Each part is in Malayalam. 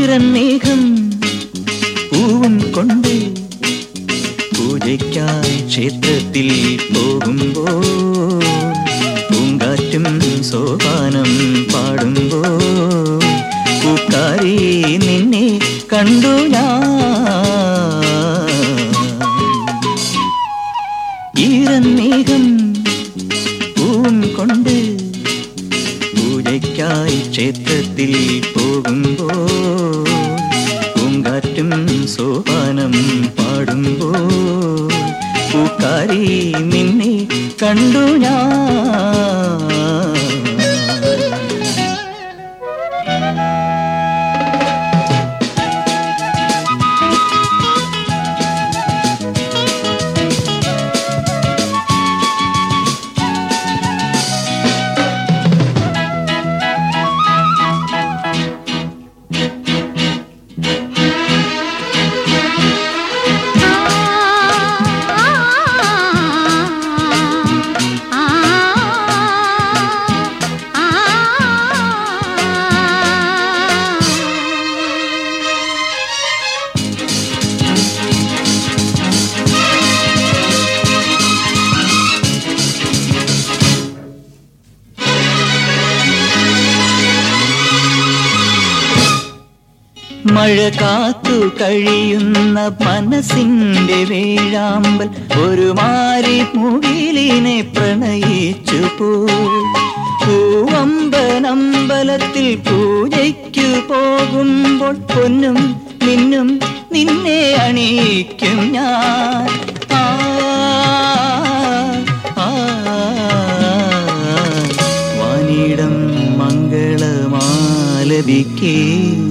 ഈരന്നേഹം പൂവും കൊണ്ട് പൂജയ്ക്കായി ക്ഷേത്രത്തിൽ പോകുമ്പോൾ പൂങ്കാറ്റും സോപാനം പാടുമ്പോൾ പൂക്കാരി നിന്നെ കണ്ടു ഞാൻ ഈരന്നേഹം പൂവും കൊണ്ട് പൂജയ്ക്കായി ക്ഷേത്രത്തിൽ പോകുമ്പോൾ പൂങ്കാറ്റും സോപാനം പാടുമ്പോൾ പൂക്കാരി നിന്നെ കണ്ടു ഞാൻ മഴ കാത്തു കഴിയുന്ന മനസ്സിന്റെ വേഴാമ്പൽ ഒരു മാരി മുകിലിനെ പ്രണയിച്ചു പോയി പൂവമ്പനമ്പലത്തിൽ പൂജയ്ക്കു പോകുമ്പോൾ പൊന്നും നിന്നും നിന്നെ അണിയിക്കും ഞാൻ ആ, ആ, വാനിടം മംഗളമാലപിക്കേ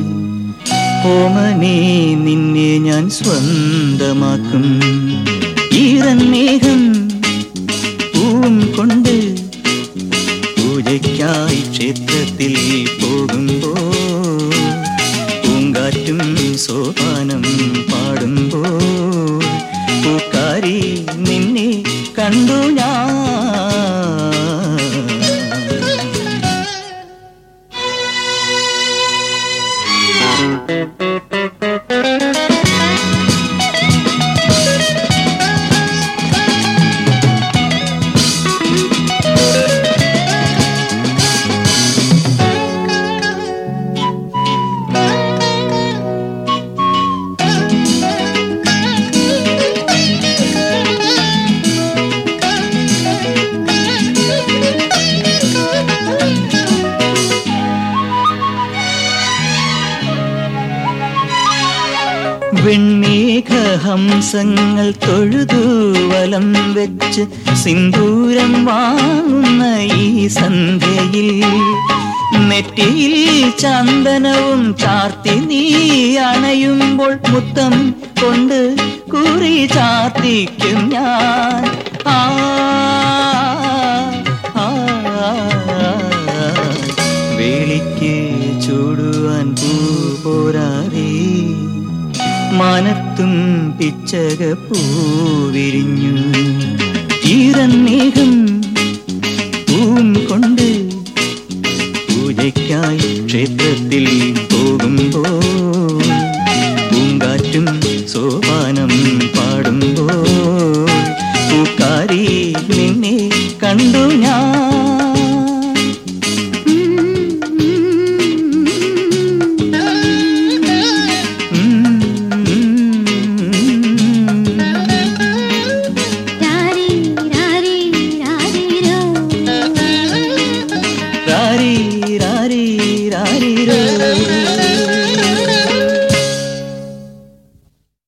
ഓമനേ നിന്നെ ഞാൻ സ്വന്തമാക്കും ഈറന്നേഹം പൂവും കൊണ്ട് പൂജയ്ക്കായി ക്ഷേത്രത്തിൽ പോകുമ്പോൾ പൂങ്കാറ്റും സോപാനം പാടുമ്പോൾ പൂക്കാരി നിന്നെ കണ്ടു ഞാൻ വെണ്ണീഘഹംസങ്ങൾ തൊഴുതു വലം വെച്ച് സിന്ദൂരം വാങ്ങുന്ന ഈ സന്ധ്യയിൽ നെറ്റിയിൽ ചന്ദനവും ചാർത്തി നീ അണയുമ്പോൾ മുത്തം കൊണ്ട് കുറി ചാർത്തിക്കും ഞാൻ ആ ആ, വേളിക്ക് ചൂടുവാൻ പൂ പോരാറേ മാനത്തും പിച്ചക പൂവിരിഞ്ഞു ഈറന്നേഹം പൂവും കൊണ്ട് പൂജയ്ക്കായി ക്ഷേത്രത്തിൽ